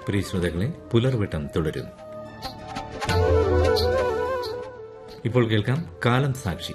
പ്രിയ ശ്രോതാക്കളെ പുലർവട്ടം തുടരുന്നു ഇപ്പോൾ കേൾക്കാം കാലം സാക്ഷി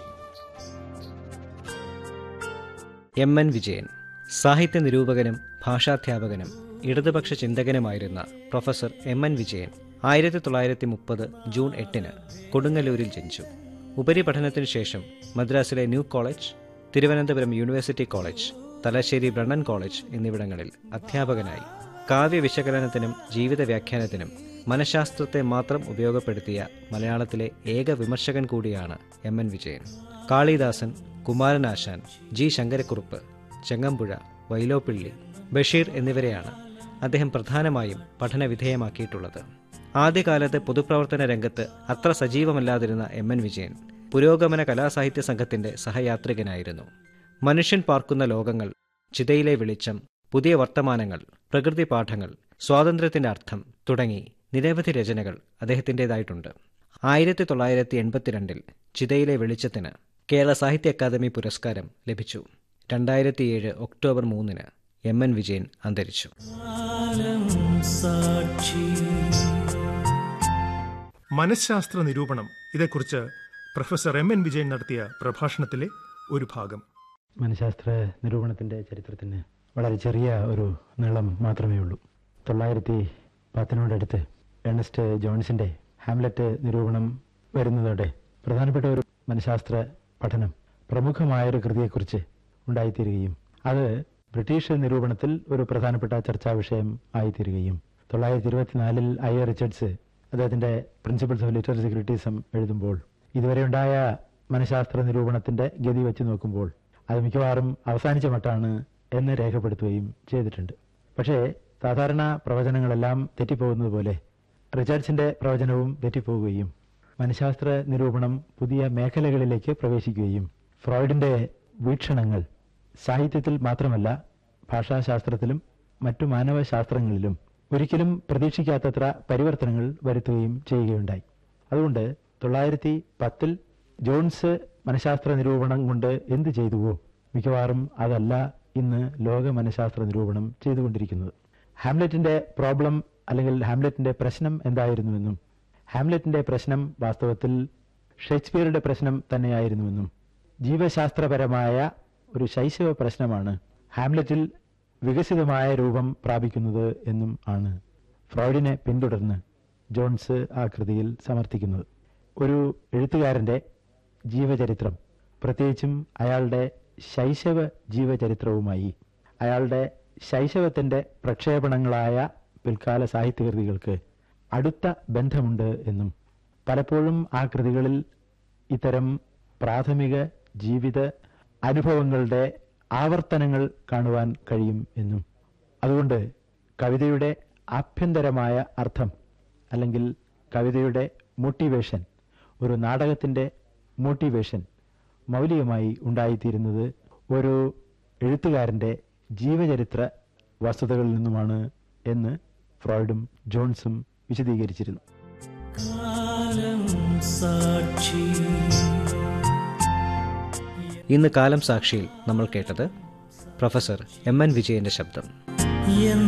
എം എൻ വിജയൻ സാഹിത്യ നിരൂപകനും ഭാഷാധ്യാപകനും ഇടതുപക്ഷ ചിന്തകനുമായിരുന്ന പ്രൊഫസർ എം എൻ വിജയൻ ആയിരത്തി തൊള്ളായിരത്തി മുപ്പത് ജൂൺ എട്ടിന് കൊടുങ്ങല്ലൂരിൽ ജനിച്ചു ഉപരിപഠനത്തിനു ശേഷം മദ്രാസിലെ new college Thiruvananthapuram university college Thalassery Brennen college എന്നിവിടങ്ങളിൽ അധ്യാപകനായി കാവ്യ വിശകലനത്തിനും ജീവിത വ്യാഖ്യാനത്തിനും മനഃശാസ്ത്രത്തെ മാത്രം ഉപയോഗപ്പെടുത്തിയ മലയാളത്തിലെ ഏക വിമർശകൻ കൂടിയാണ് M N Vijayan Kalidasan Kumaranasan G Sankarakurup Changampuzha Vyloppilli Basheer എന്നിവരെയാണ് അദ്ദേഹം പ്രധാനമായും പഠനവിധേയമാക്കിയിട്ടുള്ളത് ആദ്യകാലത്ത് പൊതുപ്രവർത്തന രംഗത്ത് അത്ര സജീവമല്ലാതിരുന്ന എം എൻ വിജയൻ പുരോഗമന കലാസാഹിത്യ സംഘത്തിന്റെ സഹയാത്രികനായിരുന്നു മനുഷ്യൻ പാർക്കുന്ന ലോകങ്ങൾ ചിതയിലെ വെളിച്ചം പുതിയ വർത്തമാനങ്ങൾ പ്രകൃതി പാഠങ്ങൾ സ്വാതന്ത്ര്യത്തിന്റെ അർത്ഥം തുടങ്ങി നിരവധി രചനകൾ അദ്ദേഹത്തിൻ്റെതായിട്ടുണ്ട് ആയിരത്തി തൊള്ളായിരത്തി എൺപത്തിരണ്ടിൽ ചിതയിലെ വെളിച്ചത്തിന് കേരള സാഹിത്യ അക്കാദമി പുരസ്കാരം ലഭിച്ചു രണ്ടായിരത്തിയേഴ് ഒക്ടോബർ മൂന്നിന് എം എൻ വിജയൻ അന്തരിച്ചു മനഃശാസ്ത്ര നിരൂപണം ഇതേക്കുറിച്ച് പ്രൊഫസർ എം എൻ വിജയൻ നടത്തിയ പ്രഭാഷണത്തിലെ ഒരു ഭാഗം മനഃശാസ്ത്ര നിരൂപണത്തിൻ്റെ ചരിത്രത്തിന് വളരെ ചെറിയ ഒരു നീളം മാത്രമേ ഉള്ളൂ തൊള്ളായിരത്തി പത്തിനോടടുത്ത് ഏണസ്റ്റ് ജോൺസിൻ്റെ ഹാംലറ്റ് നിരൂപണം വരുന്നതോടെ പ്രധാനപ്പെട്ട ഒരു മനഃശാസ്ത്ര പഠനം പ്രമുഖമായൊരു കൃതിയെക്കുറിച്ച് ഉണ്ടായിത്തീരുകയും അത് ബ്രിട്ടീഷ് നിരൂപണത്തിൽ ഒരു പ്രധാനപ്പെട്ട ചർച്ചാ വിഷയം ആയിത്തീരുകയും തൊള്ളായിരത്തി ഇരുപത്തിനാലിൽ ഐ എ റിച്ചർഡ്സ് അദ്ദേഹത്തിൻ്റെ പ്രിൻസിപ്പിൾസ് ഓഫ് ലിറ്റററി ക്രിറ്റിസം എഴുതുമ്പോൾ ഇതുവരെ ഉണ്ടായ മനഃശാസ്ത്ര നിരൂപണത്തിൻ്റെ ഗതി വെച്ച് നോക്കുമ്പോൾ അത് മിക്കവാറും അവസാനിച്ച മട്ടാണ് എന്ന് രേഖപ്പെടുത്തുകയും ചെയ്തിട്ടുണ്ട് പക്ഷേ സാധാരണ പ്രവചനങ്ങളെല്ലാം തെറ്റിപ്പോകുന്നത് പോലെ റിച്ചാർഡ്സിന്റെ പ്രവചനവും തെറ്റിപ്പോവുകയും മനഃശാസ്ത്ര നിരൂപണം പുതിയ മേഖലകളിലേക്ക് പ്രവേശിക്കുകയും ഫ്രോയിഡിന്റെ വീക്ഷണങ്ങൾ സാഹിത്യത്തിൽ മാത്രമല്ല ഭാഷാശാസ്ത്രത്തിലും മറ്റു മാനവശാസ്ത്രങ്ങളിലും ഒരിക്കലും പ്രതീക്ഷിക്കാത്തത്ര പരിവർത്തനങ്ങൾ വരുത്തുകയും ചെയ്യുകയുണ്ടായി അതുകൊണ്ട് തൊള്ളായിരത്തി പത്തിൽ ജോൺസ് മനഃശാസ്ത്ര നിരൂപണം കൊണ്ട് എന്ത് ചെയ്തുവോ മിക്കവാറും അതല്ല ഇന്ന് ലോക മനഃശാസ്ത്ര നിരൂപണം ചെയ്തുകൊണ്ടിരിക്കുന്നത് ഹാംലെറ്റിന്റെ പ്രോബ്ലം അല്ലെങ്കിൽ ഹാംലെറ്റിന്റെ പ്രശ്നം എന്തായിരുന്നുവെന്നും ഹാംലെറ്റിന്റെ പ്രശ്നം വാസ്തവത്തിൽ ഷേക്സ്പിയറുടെ പ്രശ്നം തന്നെയായിരുന്നുവെന്നും ജീവശാസ്ത്രപരമായ ഒരു ശൈശവ പ്രശ്നമാണ് ഹാംലെറ്റിൽ വികസിതമായ രൂപം പ്രാപിക്കുന്നത് എന്നും ആണ് ഫ്രോയിഡിനെ പിന്തുടർന്ന് ജോൺസ് ആ കൃതിയിൽ സമർത്ഥിക്കുന്നത് ഒരു എഴുത്തുകാരന്റെ ജീവചരിത്രം പ്രത്യേകിച്ചും അയാളുടെ ശൈശവ ജീവചരിത്രവുമായി അയാളുടെ ശൈശവത്തിന്റെ പ്രക്ഷേപണങ്ങളായ പിൽക്കാല സാഹിത്യകൃതികൾക്ക് അടുത്ത ബന്ധമുണ്ട് എന്നും പലപ്പോഴും ആ കൃതികളിൽ ഇത്തരം പ്രാഥമിക ജീവിത അനുഭവങ്ങളുടെ ആവർത്തനങ്ങൾ കാണുവാൻ കഴിയും എന്നും അതുകൊണ്ട് കവിതയുടെ ആഭ്യന്തരമായ അർത്ഥം അല്ലെങ്കിൽ കവിതയുടെ മോട്ടിവേഷൻ ഒരു നാടകത്തിൻ്റെ മോട്ടിവേഷൻ മൗലികമായി ഉണ്ടായിത്തീരുന്നത് ഒരു എഴുത്തുകാരൻ്റെ ജീവചരിത്ര വസ്തുതകളിൽ നിന്നുമാണ് എന്ന് ഫ്രോയിഡും ജോൺസും വിശദീകരിച്ചിരുന്നു ഇന്ന് കാലം സാക്ഷിയിൽ നമ്മൾ കേട്ടത് പ്രൊഫസർ എം എൻ വിജയന്റെ ശബ്ദം